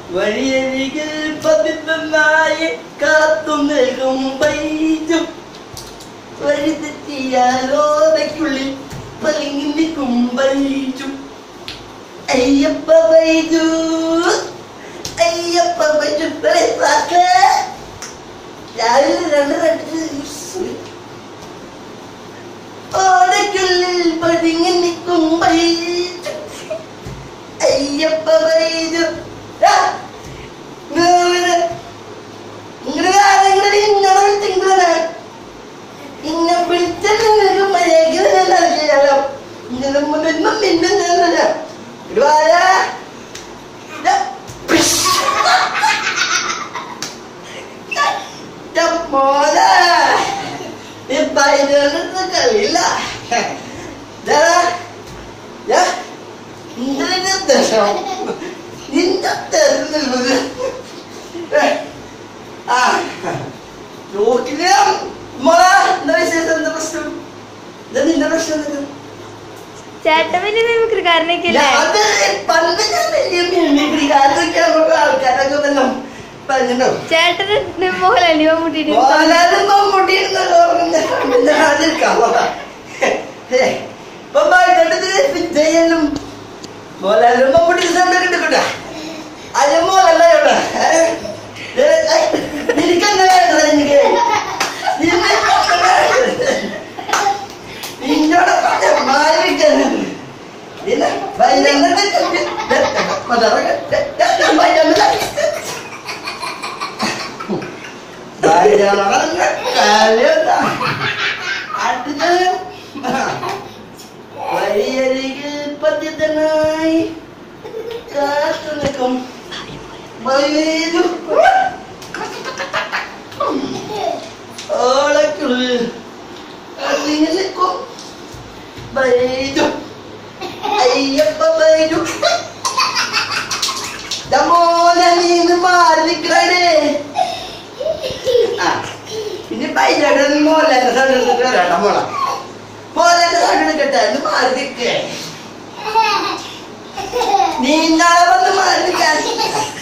വഴിയരികിൽ പതിനായി കാത്തു നിൽക്കും ബൈജു വഴി തെറ്റിയാലോതയ്ക്കുള്ളിൽ പലിങ്ങി നിൽക്കും ബൈജു അയ്യപ്പ ബൈജു അയ്യപ്പ ബൈജു ഇത്രേ സാക്ക് രാവിലെ രണ്ട് രണ്ട് ഓടയ്ക്കുള്ളിൽ പതിങ്ങി നിൽക്കും ബൈജു അയ്യപ്പ ബൈജു ആ, ഇങ്ങനെ ഇങ്ങനെ ഇങ്ങനെ ഇങ്ങനെ വിളിച്ചിങ്ങനെ ഇന്നെ വിളിച്ചത് നിനക്ക് മര്യാദയ്ക്ക് ഞാൻ അറിയാലോ ഇങ്ങനെ മുന്നും മിന്നും ഞാനല്ല ഇടുവാരാ മോനെ ഇപ്പൊ ഇതിനകത്ത് കളിയില്ല ദാ, ദാ, ഇങ്ങനെ ദശം. നിന്റെ തെരുന്നത് ആ നോക്കില്ല മോളെ എന്താ വിശേഷം എന്താ പ്രശ്നം എന്താ നിന്റെ പ്രശ്നം എന്തൊക്കെ ചേട്ടൻ വലിയ മിമിക്രിക്കാരനൊക്കെ അല്ലേ അത് പണ്ട് ഞാൻ വലിയ മിമിക്രിക്കാരൊക്കെ നമുക്ക് ആൾക്കാരൊക്കെ തന്നെ പറഞ്ഞിട്ടുണ്ടോ ചേട്ടന് മോഹൻലാലി മമ്മൂട്ടിയുടെ മോഹൻലാലും മമ്മൂട്ടിയിരുന്നല്ലോ ഇപ്പൊ ഭയങ്കരത് വിജയനും മോഹൻലാലും മമ്മൂട്ടി കിട്ടുകൂട്ടാ അത് മോഹൻലാ ഇവിടെ നിനക്കെന്താ എനിക്ക് നിന്നോട് മാറിയിരിക്കാനും പിന്നെ വൈകുന്നേരത്തെ വഴിയരികിൽ പതിതനായി കാത്തു നിൽക്കും വൈകു ഓളക്കുള്ളിൽ അതിങ്ങനെ നിൽക്കും വൈകു അയ്യപ്പ വൈകു മോനെ നീന്ന് മാറി നിൽക്കണേ ആ ഇനി പൈലടൻ മോഹൻലാലിന്റെ സൗണ്ട് എടുത്തിട്ട് വരാട്ടോ മോളെ മോഹൻലാലിന്റെ സൗണ്ട് എടുക്കട്ടെ എന്ന് മാറി നിൽക്കേ നീ നാളെ വന്ന് മാറി നിൽക്കാൻ